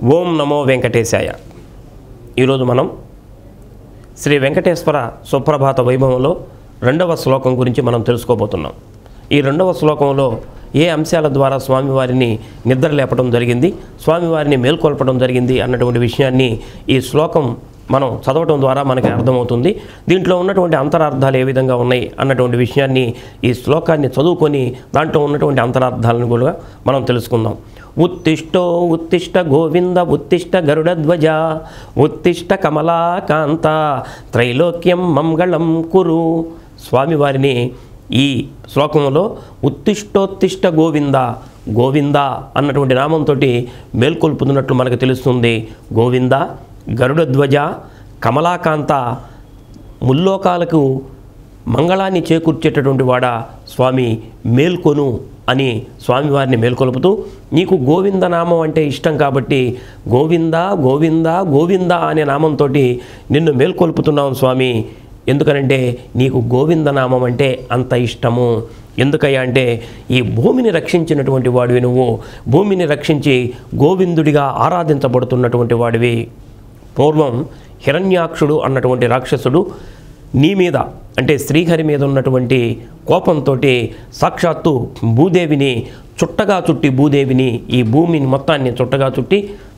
ఓం నమో వెంకటేశాయ ఈరోజు మనం శ్రీ వెంకటేశ్వర సుప్రభాత వైభవంలో రెండవ శ్లోకం గురించి మనం తెలుసుకోబోతున్నాం ఈ రెండవ శ్లోకంలో ఏ అంశాల ద్వారా స్వామివారిని నిద్ర లేపడం జరిగింది స్వామివారిని మేల్కొల్పడం జరిగింది అన్నటువంటి విషయాన్ని ఈ శ్లోకం మనం చదవటం ద్వారా మనకి అర్థమవుతుంది దీంట్లో ఉన్నటువంటి అంతరార్థాలు ఏ విధంగా ఉన్నాయి అన్నటువంటి విషయాన్ని ఈ శ్లోకాన్ని చదువుకొని దాంట్లో ఉన్నటువంటి అంతరార్థాలను కూడా మనం తెలుసుకుందాం ఉత్తిష్టో ఉత్తిష్ట గోవింద ఉత్తిష్ట గరుడధ్వజ ఉత్తిష్ట కమలాకాంత త్రైలోక్యం మంగళం కురు స్వామివారిని ఈ శ్లోకంలో ఉత్తిష్టోత్తిష్ట గోవింద గోవింద అన్నటువంటి నామంతో మేల్కొల్పుతున్నట్లు మనకు తెలుస్తుంది గోవింద గరుడధ్వజ కమలాకాంత ముల్లోకాలకు మంగళాన్ని చేకూర్చేటటువంటి వాడ స్వామి మేల్కొను అని స్వామివారిని మేల్కొలుపుతూ నీకు గోవింద నామం అంటే ఇష్టం కాబట్టి గోవింద గోవింద గోవింద అనే నామంతో నిన్ను మేల్కొల్పుతున్నాం స్వామి ఎందుకనంటే నీకు గోవింద నామం అంటే అంత ఇష్టము ఎందుకయ్యా అంటే ఈ భూమిని రక్షించినటువంటి వాడివి నువ్వు భూమిని రక్షించి గోవిందుడిగా ఆరాధించబడుతున్నటువంటి వాడివి పూర్వం హిరణ్యాక్షుడు అన్నటువంటి రాక్షసుడు నీ మీద అంటే శ్రీహరి మీద ఉన్నటువంటి కోపంతో సాక్షాత్తు భూదేవిని చుట్టగా చుట్టి భూదేవిని ఈ భూమిని మొత్తాన్ని చుట్టగా చుట్టి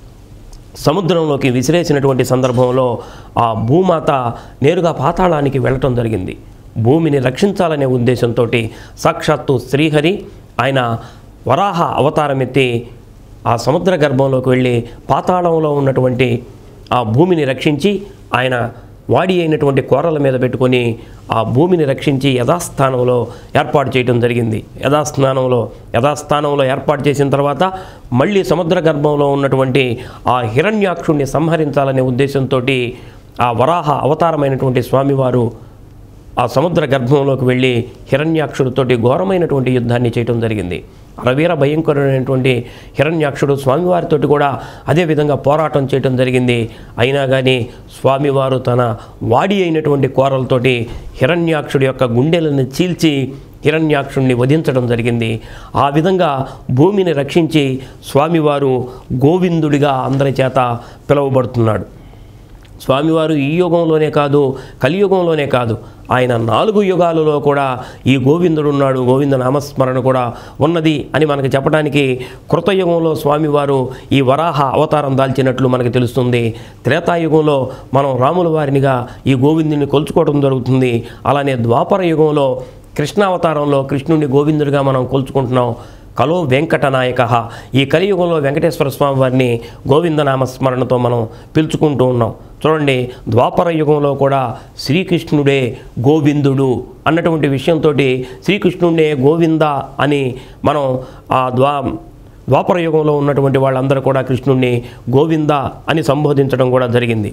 సముద్రంలోకి విసిరేసినటువంటి సందర్భంలో ఆ భూమాత నేరుగా పాతాళానికి వెళ్ళటం జరిగింది భూమిని రక్షించాలనే ఉద్దేశంతో సాక్షాత్తు శ్రీహరి ఆయన వరాహ అవతారం ఎత్తి ఆ సముద్ర గర్భంలోకి వెళ్ళి పాతాళంలో ఉన్నటువంటి ఆ భూమిని రక్షించి ఆయన వాడి అయినటువంటి కోరల మీద పెట్టుకొని ఆ భూమిని రక్షించి యథాస్థానంలో ఏర్పాటు చేయడం జరిగింది యథాస్థానంలో యథాస్థానంలో ఏర్పాటు చేసిన తర్వాత మళ్ళీ సముద్ర గర్భంలో ఉన్నటువంటి ఆ హిరణ్యాక్షుణ్ణి సంహరించాలనే ఉద్దేశంతో ఆ వరాహ అవతారమైనటువంటి స్వామివారు ఆ సముద్ర గర్భంలోకి వెళ్ళి హిరణ్యాక్షుడితోటి ఘోరమైనటువంటి యుద్ధాన్ని చేయటం జరిగింది అరవీర భయంకరమైనటువంటి హిరణ్యాక్షుడు స్వామివారితోటి కూడా అదే విధంగా పోరాటం చేయటం జరిగింది అయినా కానీ స్వామివారు తన వాడి అయినటువంటి కోరలతోటి హిరణ్యాక్షుడి యొక్క గుండెలను చీల్చి హిరణ్యాక్షుణ్ణి వధించడం జరిగింది ఆ విధంగా భూమిని రక్షించి స్వామివారు గోవిందుడిగా అందరి చేత పిలువబడుతున్నాడు స్వామివారు ఈ యుగంలోనే కాదు కలియుగంలోనే కాదు ఆయన నాలుగు యుగాలలో కూడా ఈ గోవిందుడు ఉన్నాడు గోవింద నామస్మరణ కూడా ఉన్నది అని మనకు చెప్పడానికి కృతయుగంలో స్వామివారు ఈ వరాహ అవతారం దాల్చినట్లు మనకు తెలుస్తుంది త్రేతాయుగంలో మనం రాముల వారినిగా ఈ గోవిందుని కొలుచుకోవడం జరుగుతుంది అలానే ద్వాపర యుగంలో కృష్ణావతారంలో కృష్ణుడిని గోవిందుడిగా మనం కొలుచుకుంటున్నాం కలో వెంకటనాయక ఈ కలియుగంలో వెంకటేశ్వర స్వామి వారిని గోవిందనామస్మరణతో మనం పిలుచుకుంటూ ఉన్నాం చూడండి ద్వాపర యుగంలో కూడా శ్రీకృష్ణుడే గోవిందుడు అన్నటువంటి విషయంతో శ్రీకృష్ణుడే గోవింద అని మనం ఆ ద్వా ద్వాపర యుగంలో ఉన్నటువంటి వాళ్ళందరూ కూడా కృష్ణుడిని గోవింద అని సంబోధించడం కూడా జరిగింది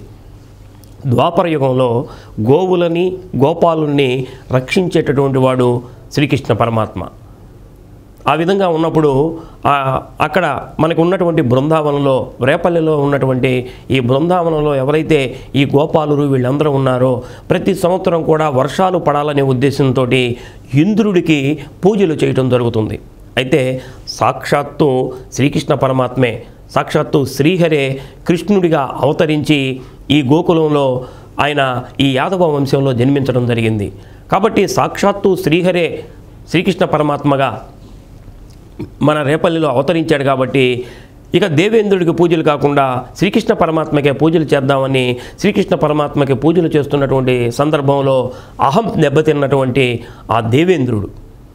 ద్వాపర యుగంలో గోవులని గోపాలుల్ని రక్షించేటటువంటి వాడు శ్రీకృష్ణ పరమాత్మ ఆ విధంగా ఉన్నప్పుడు ఆ, అక్కడ మనకు ఉన్నటువంటి బృందావనంలో రేపల్లిలో ఉన్నటువంటి ఈ బృందావనంలో ఎవరైతే ఈ గోపాలురు వీళ్ళందరూ ఉన్నారో ప్రతి సంవత్సరం కూడా వర్షాలు పడాలనే ఉద్దేశంతో ఇంద్రుడికి పూజలు చేయటం జరుగుతుంది అయితే సాక్షాత్తు శ్రీకృష్ణ పరమాత్మే సాక్షాత్తు శ్రీహరే కృష్ణుడిగా అవతరించి ఈ గోకులంలో ఆయన ఈ యాదవ వంశంలో జన్మించడం జరిగింది కాబట్టి సాక్షాత్తు శ్రీహరే శ్రీకృష్ణ పరమాత్మగా మన రేపల్లిలో అవతరించాడు కాబట్టి ఇక దేవేంద్రుడికి పూజలు కాకుండా శ్రీకృష్ణ పరమాత్మకే పూజలు చేద్దామని శ్రీకృష్ణ పరమాత్మకి పూజలు చేస్తున్నటువంటి సందర్భంలో అహం దెబ్బతిన్నటువంటి ఆ దేవేంద్రుడు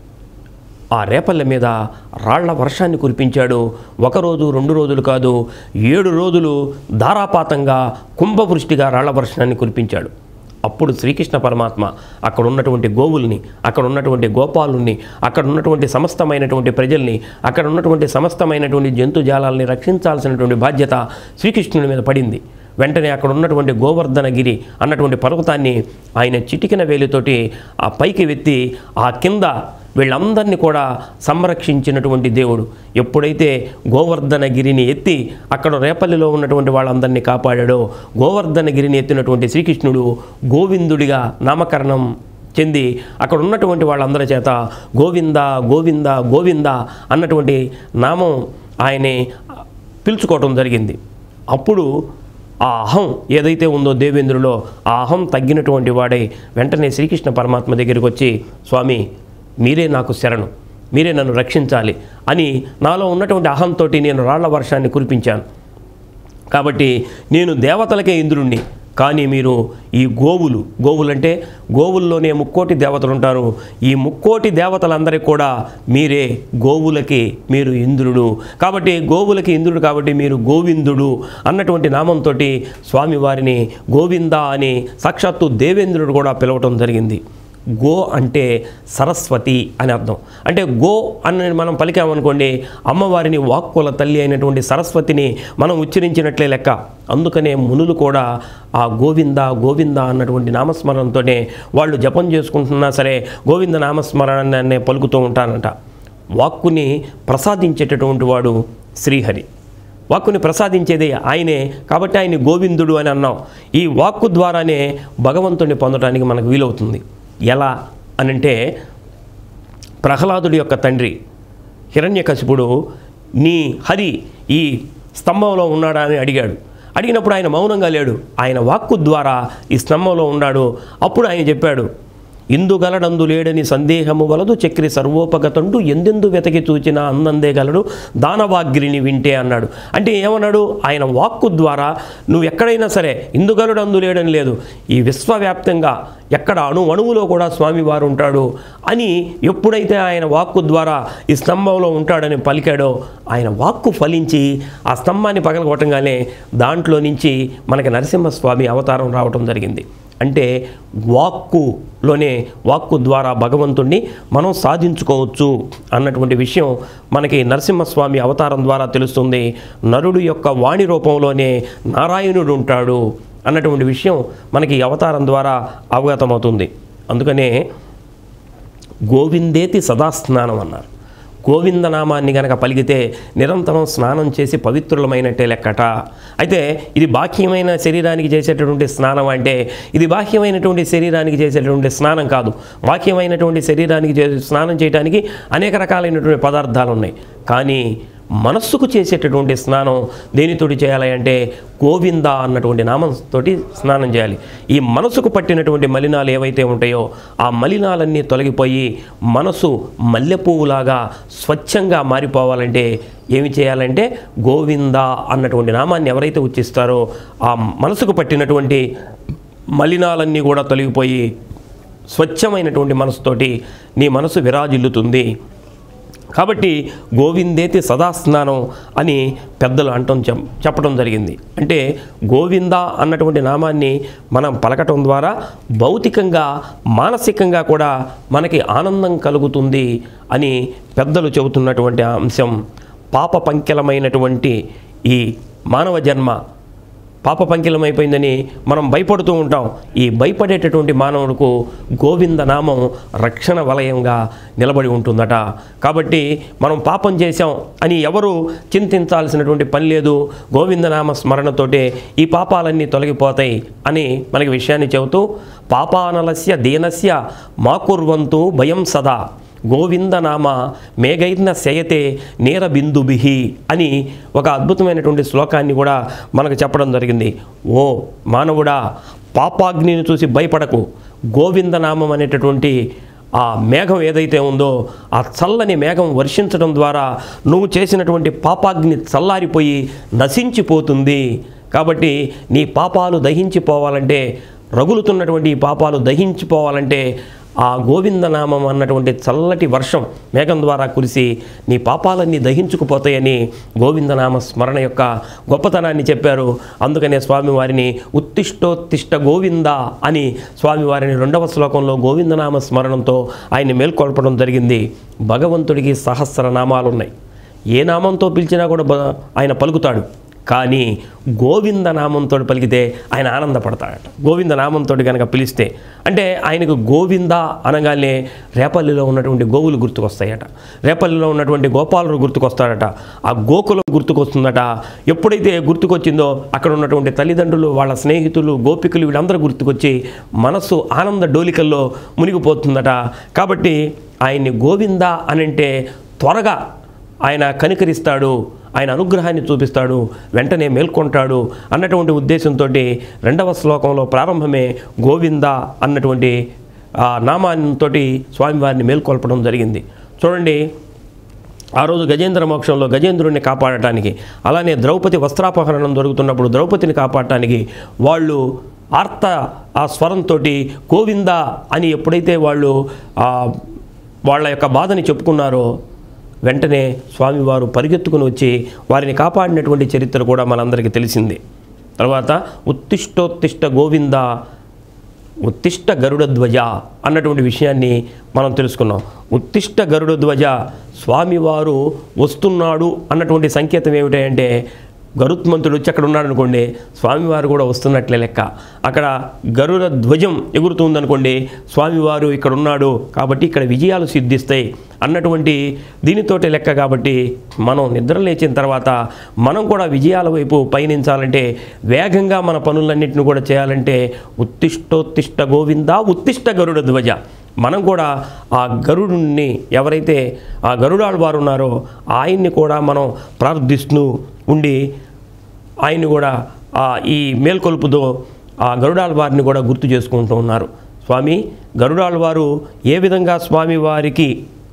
ఆ రేపల్లె మీద రాళ్ల వర్షాన్ని కురిపించాడు ఒకరోజు రెండు రోజులు కాదు ఏడు రోజులు ధారాపాతంగా కుంభవృష్టిగా రాళ్ల వర్షాన్ని కురిపించాడు అప్పుడు శ్రీకృష్ణ పరమాత్మ అక్కడ ఉన్నటువంటి గోవుల్ని అక్కడ ఉన్నటువంటి గోపాలుల్ని అక్కడ ఉన్నటువంటి సమస్తమైనటువంటి ప్రజల్ని అక్కడ ఉన్నటువంటి సమస్తమైనటువంటి జంతుజాలాల్ని రక్షించాల్సినటువంటి బాధ్యత శ్రీకృష్ణుని మీద పడింది వెంటనే అక్కడ ఉన్నటువంటి గోవర్ధనగిరి అన్నటువంటి పర్వతాన్ని ఆయన చిటికిన వేలితోటి ఆ పైకి వెత్తి ఆ కింద వీళ్ళందరినీ కూడా సంరక్షించినటువంటి దేవుడు ఎప్పుడైతే గోవర్ధనగిరిని ఎత్తి అక్కడ రేపల్లిలో ఉన్నటువంటి వాళ్ళందరినీ కాపాడాడో గోవర్ధనగిరిని ఎత్తినటువంటి శ్రీకృష్ణుడు గోవిందుడిగా నామకరణం చెంది అక్కడ ఉన్నటువంటి వాళ్ళందరి చేత గోవింద గోవింద గోవింద అన్నటువంటి నామం ఆయనే పిలుచుకోవటం జరిగింది అప్పుడు ఆ అహం ఏదైతే ఉందో దేవేంద్రులో ఆ అహం తగ్గినటువంటి వాడై వెంటనే శ్రీకృష్ణ పరమాత్మ దగ్గరికి వచ్చి స్వామి మీరే నాకు శరణు మీరే నన్ను రక్షించాలి అని నాలో ఉన్నటువంటి అహంతో నేను రాళ్ల వర్షాన్ని కురిపించాను కాబట్టి నేను దేవతలకే ఇంద్రుణ్ణి కానీ మీరు ఈ గోవులు గోవులంటే గోవుల్లోనే ముక్కోటి దేవతలు ఉంటారు ఈ ముక్కోటి దేవతలందరికీ కూడా మీరే గోవులకి మీరు ఇంద్రుడు కాబట్టి గోవులకి ఇంద్రుడు కాబట్టి మీరు గోవిందుడు అన్నటువంటి నామంతో స్వామివారిని గోవింద అని సాక్షాత్తు దేవేంద్రుడు కూడా పిలవటం జరిగింది గో అంటే సరస్వతి అని అర్థం అంటే గో అని మనం పలికామనుకోండి అమ్మవారిని వాక్కుల తల్లి అయినటువంటి సరస్వతిని మనం ఉచ్చరించినట్లే లెక్క అందుకనే మునులు కూడా ఆ గోవింద గోవింద అన్నటువంటి నామస్మరణతోనే వాళ్ళు జపం చేసుకుంటున్నా సరే గోవింద నామస్మరణనే పలుకుతూ ఉంటారంట వాక్కుని ప్రసాదించేటటువంటి వాడు శ్రీహరి వాక్కుని ప్రసాదించేది ఆయనే కాబట్టి ఆయన గోవిందుడు అని అన్నాం ఈ వాక్కు ద్వారానే భగవంతుడిని పొందడానికి మనకు వీలవుతుంది ఎలా అనంటే ప్రహ్లాదుడి యొక్క తండ్రి హిరణ్యకశిపుడు నీ హరి ఈ స్తంభంలో ఉన్నాడా అని అడిగాడు అడిగినప్పుడు ఆయన మౌనంగా లేడు ఆయన వాక్కు ద్వారా ఈ స్తంభంలో ఉన్నాడు అప్పుడు ఆయన చెప్పాడు ఇందుగలడందు లేడని సందేహము వలదు చక్రి సర్వోపగతండు ఎందెందు వెతకి చూచినా అందందే గలడు దానవాగ్రిని వింటే అన్నాడు అంటే ఏమన్నాడు ఆయన వాక్కు ద్వారా నువ్వు ఎక్కడైనా సరే ఇందుగలడందు లేడని లేదు ఈ విశ్వవ్యాప్తంగా ఎక్కడ అణు అణువులో కూడా స్వామివారు ఉంటాడు అని ఎప్పుడైతే ఆయన వాక్కు ద్వారా ఈ స్తంభంలో ఉంటాడని పలికాడో ఆయన వాక్కు ఫలించి ఆ స్తంభాన్ని పగలగొట్టంగానే దాంట్లో నుంచి మనకి నరసింహస్వామి అవతారం రావటం జరిగింది అంటే వాక్కులోనే వాక్కు ద్వారా భగవంతుణ్ణి మనం సాధించుకోవచ్చు అన్నటువంటి విషయం మనకి నరసింహస్వామి అవతారం ద్వారా తెలుస్తుంది నరుడు యొక్క వాణి రూపంలోనే నారాయణుడు ఉంటాడు అన్నటువంటి విషయం మనకి ఈ అవతారం ద్వారా అవగతమవుతుంది అందుకనే గోవిందేతి సదా స్నానం అన్నారు గోవిందనామాన్ని గనక పలికితే నిరంతరం స్నానం చేసి పవిత్రులమైనట్టే లెక్కట అయితే ఇది బాహ్యమైన శరీరానికి చేసేటటువంటి స్నానం అంటే ఇది బాహ్యమైనటువంటి శరీరానికి చేసేటటువంటి స్నానం కాదు బాహ్యమైనటువంటి శరీరానికి చే స్నానం చేయడానికి అనేక రకాలైనటువంటి పదార్థాలు ఉన్నాయి కానీ మనస్సుకు చేసేటటువంటి స్నానం దేనితోటి చేయాలి అంటే గోవింద అన్నటువంటి నామంతోటి స్నానం చేయాలి ఈ మనసుకు పట్టినటువంటి మలినాలు ఏవైతే ఉంటాయో ఆ మలినాలన్నీ తొలగిపోయి మనసు మల్లెపువ్వులాగా స్వచ్ఛంగా మారిపోవాలంటే ఏమి చేయాలంటే గోవింద అన్నటువంటి నామాన్ని ఎవరైతే ఉచ్చిస్తారో ఆ మనసుకు పట్టినటువంటి మలినాలన్నీ కూడా తొలగిపోయి స్వచ్ఛమైనటువంటి మనసుతోటి నీ మనసు విరాజిల్లుతుంది కాబట్టి గోవిందేతి సదా స్నానం అని పెద్దలు అంటం చెప్ చెప్పడం జరిగింది అంటే గోవింద అన్నటువంటి నామాన్ని మనం పలకటం ద్వారా భౌతికంగా మానసికంగా కూడా మనకి ఆనందం కలుగుతుంది అని పెద్దలు చెబుతున్నటువంటి అంశం పాప పంకిలమైనటువంటి ఈ మానవ జన్మ పాప పంకిలమైపోయిందని మనం భయపడుతూ ఉంటాం ఈ భయపడేటటువంటి మానవుడికు గోవింద నామం రక్షణ వలయంగా నిలబడి ఉంటుందట కాబట్టి మనం పాపం చేశాం అని ఎవరు చింతించాల్సినటువంటి పని లేదు గోవిందనామ స్మరణతోటే ఈ పాపాలన్నీ తొలగిపోతాయి అని మనకి విషయాన్ని చెబుతూ పాపానలస్య దీనస్య మాకుర్వంతు భయం సదా గోవిందనామ మేఘైర్న శయతే నీరబిందుభి అని ఒక అద్భుతమైనటువంటి శ్లోకాన్ని కూడా మనకు చెప్పడం జరిగింది ఓ మానవుడా పాపాగ్నిని చూసి భయపడకు గోవిందనామం అనేటటువంటి ఆ మేఘం ఏదైతే ఉందో ఆ చల్లని మేఘం వర్షించడం ద్వారా నువ్వు చేసినటువంటి పాపాగ్ని చల్లారిపోయి నశించిపోతుంది కాబట్టి నీ పాపాలు దహించిపోవాలంటే రగులుతున్నటువంటి ఈ పాపాలు దహించిపోవాలంటే ఆ గోవిందనామం అన్నటువంటి చల్లటి వర్షం మేఘం ద్వారా కురిసి నీ పాపాలన్నీ దహించుకుపోతాయని గోవిందనామ స్మరణ యొక్క గొప్పతనాన్ని చెప్పారు అందుకనే స్వామివారిని ఉత్తిష్టోత్తిష్ట గోవింద అని స్వామివారిని రెండవ శ్లోకంలో గోవిందనామ స్మరణంతో ఆయన్ని మేల్కొల్పడం జరిగింది భగవంతుడికి సహస్ర నామాలు ఉన్నాయి ఏ నామంతో పిలిచినా కూడా బ- ఆయన పలుకుతాడు కానీ గోవింద నామంతో పలికితే ఆయన ఆనందపడతాడట గోవింద నామంతో కనుక పిలిస్తే అంటే ఆయనకు గోవింద అనగానే రేపల్లిలో ఉన్నటువంటి గోవులు గుర్తుకొస్తాయట రేపల్లిలో ఉన్నటువంటి గోపాలుడు గుర్తుకొస్తాడట ఆ గోకులం గుర్తుకొస్తుందట ఎప్పుడైతే గుర్తుకొచ్చిందో అక్కడ ఉన్నటువంటి తల్లిదండ్రులు వాళ్ళ స్నేహితులు గోపికలు వీళ్ళందరూ గుర్తుకొచ్చి మనస్సు ఆనంద డోలికల్లో మునిగిపోతుందట కాబట్టి ఆయన్ని గోవింద అనంటే త్వరగా ఆయన కనికరిస్తాడు ఆయన అనుగ్రహాన్ని చూపిస్తాడు వెంటనే మేల్కొంటాడు అన్నటువంటి ఉద్దేశంతో రెండవ శ్లోకంలో ప్రారంభమే గోవింద అన్నటువంటి ఆ నామాంతో స్వామివారిని మేల్కొల్పడం జరిగింది చూడండి ఆ రోజు గజేంద్ర మోక్షంలో గజేంద్రుడిని కాపాడటానికి అలానే ద్రౌపది వస్త్రాపహరణం దొరుకుతున్నప్పుడు ద్రౌపదిని కాపాడటానికి వాళ్ళు ఆర్త ఆ స్వరంతో గోవింద అని ఎప్పుడైతే వాళ్ళు ఆ వాళ్ళ యొక్క బాధని చెప్పుకున్నారో వెంటనే స్వామివారు పరిగెత్తుకుని వచ్చి వారిని కాపాడినటువంటి చరిత్ర కూడా మనందరికీ తెలిసింది తర్వాత ఉత్తిష్టోత్తిష్ట గోవింద ఉత్తిష్ట గరుడధ్వజ అన్నటువంటి విషయాన్ని మనం తెలుసుకున్నాం ఉత్తిష్ట గరుడధ్వజ స్వామివారు వస్తున్నాడు అన్నటువంటి సంకేతం ఏమిటంటే గరుత్మంతుడు వచ్చి అక్కడ ఉన్నాడు అనుకోండి స్వామివారు కూడా వస్తున్నట్లే లెక్క అక్కడ గరుడ ధ్వజం ఎగురుతుందనుకోండి స్వామివారు ఇక్కడ ఉన్నాడు కాబట్టి ఇక్కడ విజయాలు సిద్ధిస్తాయి అన్నటువంటి దీనితోటి లెక్క కాబట్టి మనం నిద్ర లేచిన తర్వాత మనం కూడా విజయాల వైపు పయనించాలంటే వేగంగా మన పనులన్నింటిని కూడా చేయాలంటే ఉత్తిష్టోత్తిష్ట గోవింద ఉత్తిష్ట గరుడ ధ్వజ మనం కూడా ఆ గరుడుని ఎవరైతే ఆ గరుడాళ్ళు వారు ఉన్నారో ఆయన్ని కూడా మనం ప్రార్థిస్తూ ఉండి ఆయన్ని కూడా ఆ ఈ మేల్కొల్పుతో ఆ గరుడాల వారిని కూడా గుర్తు చేసుకుంటూ ఉన్నారు స్వామి గరుడాల వారు ఏ విధంగా స్వామి వారికి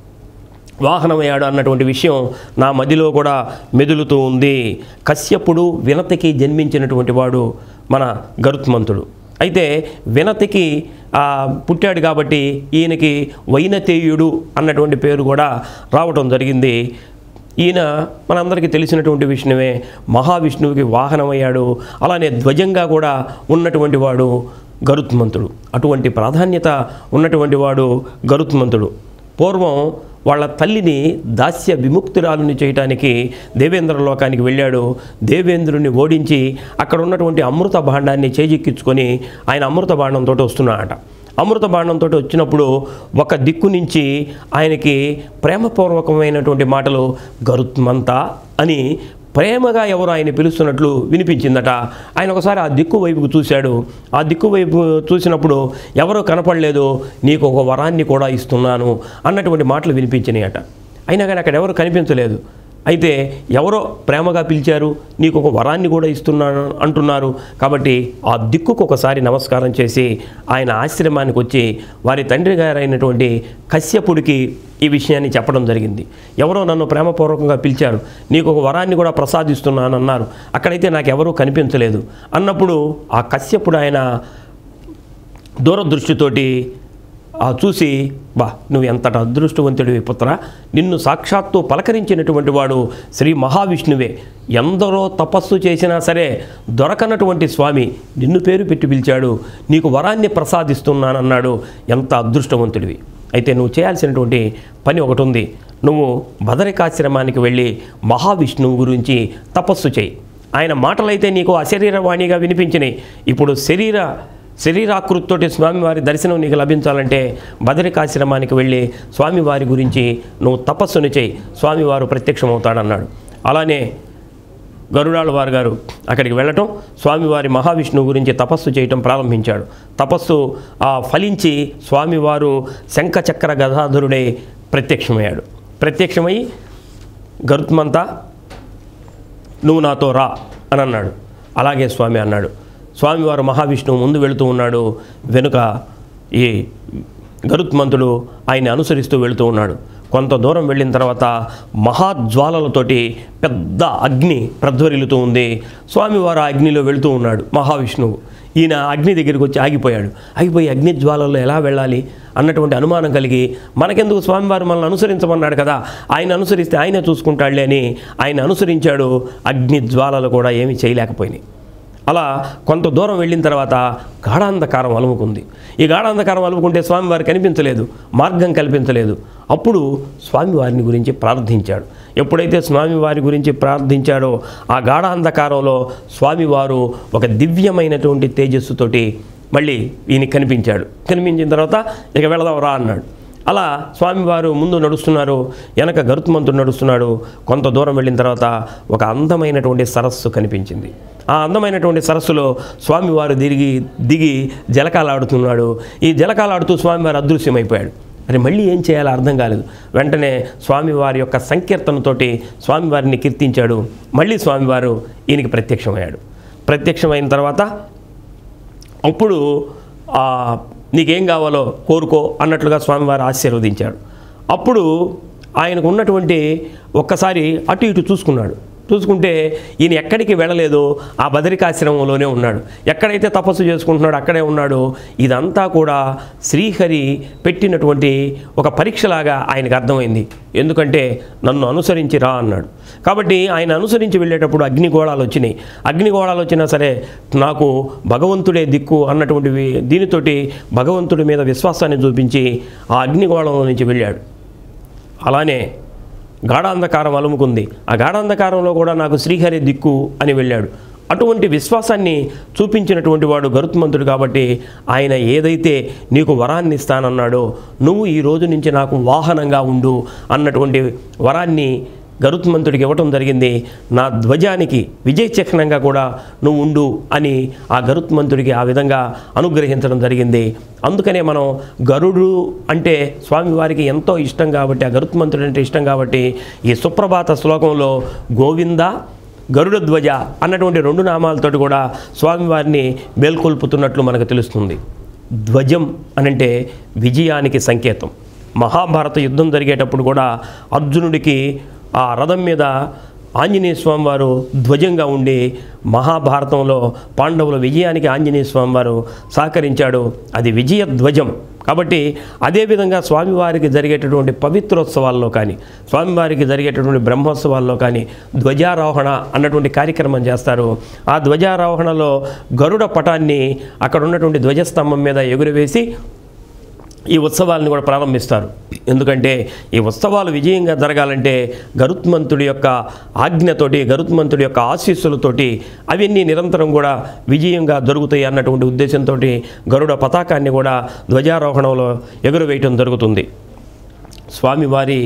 వాహనమయ్యాడు అన్నటువంటి విషయం నా మదిలో కూడా మెదులుతూ ఉంది కశ్యపుడు వినతికి జన్మించినటువంటి వాడు మన గరుత్మంతుడు అయితే వినతికి ఆ, పుట్టాడు కాబట్టి ఈయనకి వైనతేయుడు అన్నటువంటి పేరు కూడా రావటం జరిగింది ఈయన మనందరికీ తెలిసినటువంటి విషయమే మహావిష్ణువుకి వాహనమయ్యాడు అలానే ధ్వజంగా కూడా ఉన్నటువంటి వాడు గరుత్మంతుడు అటువంటి ప్రాధాన్యత ఉన్నటువంటి వాడు గరుత్మంతుడు పూర్వం వాళ్ళ తల్లిని దాస్య విముక్తురాలుని చేయటానికి దేవేంద్ర లోకానికి వెళ్ళాడు దేవేంద్రుని ఓడించి అక్కడ ఉన్నటువంటి అమృత భాండాన్ని చేజిక్కించుకొని ఆయన అమృత భాండంతో వస్తున్నాడట అమృత బాణంతో వచ్చినప్పుడు ఒక దిక్కు నుంచి ఆయనకి ప్రేమపూర్వకమైనటువంటి మాటలు గరుత్మంత అని ప్రేమగా ఎవరు ఆయన పిలుస్తున్నట్లు వినిపించిందట ఆయన ఒకసారి ఆ దిక్కు వైపుకు చూశాడు ఆ దిక్కు వైపు చూసినప్పుడు ఎవరో కనపడలేదు నీకు ఒక వరాన్ని కూడా ఇస్తున్నాను అన్నటువంటి మాటలు వినిపించినాయట అయినా కానీ అక్కడ ఎవరు కనిపించలేదు అయితే ఎవరో ప్రేమగా పిలిచారు నీకు ఒక వరాన్ని కూడా ఇస్తున్నాను అంటున్నారు కాబట్టి ఆ దిక్కుకు ఒకసారి నమస్కారం చేసి ఆయన ఆశ్రమానికి వచ్చి వారి తండ్రి గారైనటువంటి కశ్యపుడికి ఈ విషయాన్ని చెప్పడం జరిగింది ఎవరో నన్ను ప్రేమపూర్వకంగా పిలిచారు నీకు ఒక వరాన్ని కూడా ప్రసాదిస్తున్నాను అన్నారు అక్కడైతే నాకు ఎవరూ కనిపించలేదు అన్నప్పుడు ఆ కశ్యపుడు ఆయన దూరదృష్టితోటి ఆ చూసి బా నువ్వు ఎంతటి అదృష్టవంతుడివి పుత్ర నిన్ను సాక్షాత్తు పలకరించినటువంటి వాడు శ్రీ మహావిష్ణువే ఎందరో తపస్సు చేసినా సరే దొరకనటువంటి స్వామి నిన్ను పేరు పెట్టి పిలిచాడు నీకు వరాన్ని ప్రసాదిస్తున్నానన్నాడు ఎంత అదృష్టవంతుడివి అయితే నువ్వు చేయాల్సినటువంటి పని ఒకటి ఉంది నువ్వు బదరికాశ్రమానికి వెళ్ళి మహావిష్ణువు గురించి తపస్సు చేయి ఆయన మాటలైతే నీకు అశరీరవాణిగా వినిపించినాయి ఇప్పుడు శరీర శరీరాకృతితోటి స్వామివారి దర్శనం నీకు లభించాలంటే బదరికాశ్రమానికి వెళ్ళి స్వామివారి గురించి నువ్వు తపస్సును చేయి స్వామివారు ప్రత్యక్షమవుతాడన్నాడు అలానే గరుడాళ్ళ వారు గారు అక్కడికి వెళ్ళటం స్వామివారి మహావిష్ణువు గురించి తపస్సు చేయటం ప్రారంభించాడు తపస్సు ఆ ఫలించి స్వామివారు శంఖచక్ర గదాధరుడే ప్రత్యక్షమయ్యాడు ప్రత్యక్షమై గరుత్మంతా నువ్వు నాతో రా అని అన్నాడు అలాగే స్వామి అన్నాడు స్వామివారు మహావిష్ణువు ముందు వెళుతూ ఉన్నాడు వెనుక ఈ గరుత్మంతుడు ఆయన్ని అనుసరిస్తూ వెళుతూ ఉన్నాడు కొంత దూరం వెళ్ళిన తర్వాత మహాజ్వాలలతోటి పెద్ద అగ్ని ప్రజ్వరిల్లుతూ ఉంది స్వామివారు ఆ అగ్నిలో వెళుతూ ఉన్నాడు మహావిష్ణువు ఈయన అగ్ని దగ్గరికి వచ్చి ఆగిపోయాడు ఆగిపోయి అగ్ని జ్వాలలో ఎలా వెళ్ళాలి అన్నటువంటి అనుమానం కలిగి మనకెందుకు స్వామివారు మనల్ని అనుసరించమన్నాడు కదా ఆయన అనుసరిస్తే ఆయనే చూసుకుంటాడులే అని ఆయన అనుసరించాడు అగ్ని జ్వాలలు కూడా ఏమీ చేయలేకపోయినాయి అలా కొంత దూరం వెళ్ళిన తర్వాత గాఢాంధకారం అలుముకుంది ఈ గాఢాంధకారం అలుముకుంటే స్వామివారు కనిపించలేదు మార్గం కల్పించలేదు అప్పుడు స్వామివారిని గురించి ప్రార్థించాడు ఎప్పుడైతే స్వామివారి గురించి ప్రార్థించాడో ఆ గాఢాంధకారంలో స్వామివారు ఒక దివ్యమైనటువంటి తేజస్సుతోటి మళ్ళీ ఈయన కనిపించాడు కనిపించిన తర్వాత ఇక వెళదాం రా అన్నాడు అలా స్వామివారు ముందు నడుస్తున్నారు వెనక గరుత్మంతుడు నడుస్తున్నాడు కొంత దూరం వెళ్ళిన తర్వాత ఒక అందమైనటువంటి సరస్సు కనిపించింది ఆ అందమైనటువంటి సరస్సులో స్వామివారు దిగి దిగి జలకాలాడుతున్నాడు ఈ జలకాలాడుతూ స్వామివారు అదృశ్యమైపోయాడు మరి మళ్ళీ ఏం చేయాలో అర్థం కాలేదు వెంటనే స్వామివారి యొక్క సంకీర్తనతోటి స్వామివారిని కీర్తించాడు మళ్ళీ స్వామివారు ఈయనకి ప్రత్యక్షమయ్యాడు ప్రత్యక్షమైన తర్వాత అప్పుడు ఆ, నీకేం కావాలో కోరుకో అన్నట్లుగా స్వామివారు ఆశీర్వదించాడు అప్పుడు ఆయనకు ఉన్నటువంటి ఒక్కసారి అటు ఇటు చూసుకున్నాడు చూసుకుంటే ఈయన ఎక్కడికి వెళ్ళలేదు ఆ బదరికాశ్రమంలోనే ఉన్నాడు ఎక్కడైతే తపస్సు చేసుకుంటున్నాడో అక్కడే ఉన్నాడు ఇదంతా కూడా శ్రీహరి పెట్టినటువంటి ఒక పరీక్షలాగా ఆయనకు అర్థమైంది ఎందుకంటే నన్ను అనుసరించి రా అన్నాడు కాబట్టి ఆయన అనుసరించి వెళ్ళేటప్పుడు అగ్నిగోళాలు వచ్చినాయి అగ్నిగోళాలు వచ్చినా సరే నాకు భగవంతుడే దిక్కు అన్నటువంటి వి- దీనితోటి భగవంతుడి మీద విశ్వాసాన్ని చూపించి ఆ అగ్నిగోళంలో నుంచి వెళ్ళాడు అలానే గాఢాంధకారం అలుముకుంది ఆ గాఢాంధకారంలో కూడా నాకు శ్రీహరి దిక్కు అని వెళ్ళాడు అటువంటి విశ్వాసాన్ని చూపించినటువంటి వాడు గరుత్మంతుడు కాబట్టి ఆయన ఏదైతే నీకు వరాన్ని ఇస్తానన్నాడో నువ్వు ఈ రోజు నుంచి నాకు వాహనంగా ఉండు అన్నటువంటి వరాన్ని గరుత్మంతుడికి ఇవ్వటం జరిగింది నా ధ్వజానికి విజయ చిహ్నంగా కూడా నువ్వు ఉండు అని ఆ గరుత్మంతుడికి ఆ విధంగా అనుగ్రహించడం జరిగింది అందుకనే మనం గరుడు అంటే స్వామివారికి ఎంతో ఇష్టం కాబట్టి ఆ గరుత్మంతుడు అంటే ఇష్టం కాబట్టి ఈ సుప్రభాత శ్లోకంలో గోవింద గరుడ ధ్వజ అన్నటువంటి రెండు నామాలతోటి కూడా స్వామివారిని మేల్కొల్పుతున్నట్లు మనకు తెలుస్తుంది ధ్వజం అనంటే విజయానికి సంకేతం మహాభారత యుద్ధం జరిగేటప్పుడు కూడా అర్జునుడికి ఆ రథం మీద ఆంజనేయ స్వామి వారు ధ్వజంగా ఉండి మహాభారతంలో పాండవుల విజయానికి ఆంజనేయ స్వామి వారు సహకరించాడు అది విజయ ధ్వజం కాబట్టి అదేవిధంగా స్వామివారికి జరిగేటటువంటి పవిత్రోత్సవాల్లో కానీ స్వామివారికి జరిగేటటువంటి బ్రహ్మోత్సవాల్లో కానీ ధ్వజారోహణ అన్నటువంటి కార్యక్రమం చేస్తారు ఆ ధ్వజారోహణలో గరుడ పటాన్ని అక్కడ ఉన్నటువంటి ధ్వజస్తంభం మీద ఎగురవేసి ఈ ఉత్సవాలను కూడా ప్రారంభిస్తారు ఎందుకంటే ఈ ఉత్సవాలు విజయంగా జరగాలంటే గరుత్మంతుడి యొక్క ఆజ్ఞతోటి గరుత్మంతుడి యొక్క ఆశీస్సులతోటి అవన్నీ నిరంతరం కూడా విజయంగా జరుగుతాయి అన్నటువంటి ఉద్దేశంతో గరుడ పతాకాన్ని కూడా ధ్వజారోహణంలో ఎగురవేయటం జరుగుతుంది స్వామివారి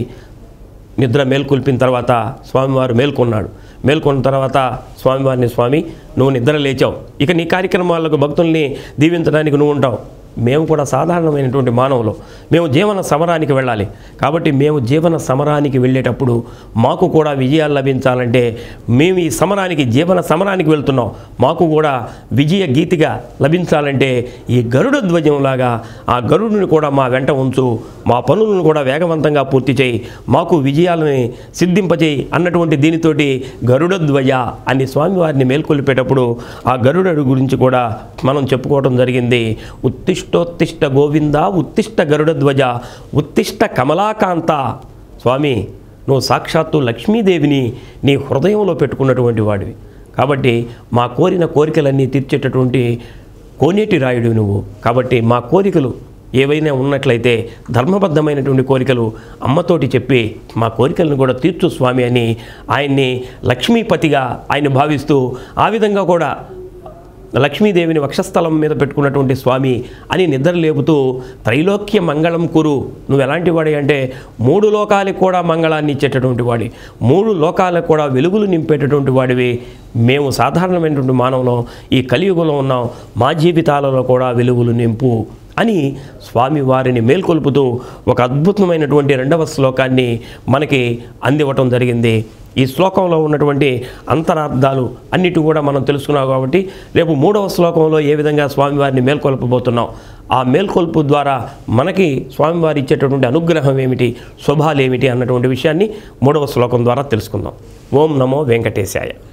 నిద్ర మేల్కొల్పిన తర్వాత స్వామివారు మేల్కొన్నాడు మేల్కొన్న తర్వాత స్వామివారిని స్వామి నువ్వు నిద్ర లేచావు ఇక నీ కార్యక్రమాలకు భక్తుల్ని దీవించడానికి నువ్వు ఉంటావు మేము కూడా సాధారణమైనటువంటి మానవులు మేము జీవన సమరానికి వెళ్ళాలి కాబట్టి మేము జీవన సమరానికి వెళ్ళేటప్పుడు మాకు కూడా విజయాలు లభించాలంటే మేము ఈ సమరానికి జీవన సమరానికి వెళ్తున్నాం మాకు కూడా విజయ గీతిగా లభించాలంటే ఈ గరుడ ధ్వజంలాగా ఆ గరుడుని కూడా మా వెంట ఉంచు మా పనులను కూడా వేగవంతంగా పూర్తి చేయి మాకు విజయాలని సిద్ధింపచేయి అన్నటువంటి దీనితోటి గరుడ ధ్వజ అని స్వామివారిని మేల్కొల్పేటప్పుడు ఆ గరుడు గురించి కూడా మనం చెప్పుకోవడం జరిగింది ఉత్తిష్టోత్తిష్ట గోవింద ఉత్తిష్ట గరుడ ధ్వజ ఉత్తిష్ట కమలాకాంత స్వామి నువ్వు సాక్షాత్తు లక్ష్మీదేవిని నీ హృదయంలో పెట్టుకున్నటువంటి వాడివి కాబట్టి మా కోరిన కోరికలన్నీ తీర్చేటటువంటి కోనేటి రాయుడు నువ్వు కాబట్టి మా కోరికలు ఏవైనా ఉన్నట్లయితే ధర్మబద్ధమైనటువంటి కోరికలు అమ్మతోటి చెప్పి మా కోరికలను కూడా తీర్చు స్వామి అని ఆయన్ని లక్ష్మీపతిగా ఆయన భావిస్తూ ఆ విధంగా కూడా లక్ష్మీదేవిని వక్షస్థలం మీద పెట్టుకున్నటువంటి స్వామి అని నిద్ర లేపుతూ త్రైలోక్య మంగళం కురు నువ్వు ఎలాంటి వాడి అంటే మూడు లోకాలకు కూడా మంగళాన్ని ఇచ్చేటటువంటి వాడి మూడు లోకాలకు కూడా వెలుగులు నింపేటటువంటి వాడివి మేము సాధారణమైనటువంటి మానవులం ఈ కలియుగంలో ఉన్నాం మా జీవితాలలో కూడా వెలుగులు నింపు అని స్వామి వారిని మేల్కొల్పుతూ ఒక అద్భుతమైనటువంటి రెండవ శ్లోకాన్ని మనకి అందివ్వటం జరిగింది ఈ శ్లోకంలో ఉన్నటువంటి అంతరార్థాలు అన్నిటి కూడా మనం తెలుసుకున్నాం కాబట్టి రేపు మూడవ శ్లోకంలో ఏ విధంగా స్వామివారిని మేల్కొల్పబోతున్నాం ఆ మేల్కొల్పు ద్వారా మనకి స్వామివారి ఇచ్చేటటువంటి అనుగ్రహం ఏమిటి శుభాలు ఏమిటి అన్నటువంటి విషయాన్ని మూడవ శ్లోకం ద్వారా తెలుసుకుందాం ఓం నమో వెంకటేశాయ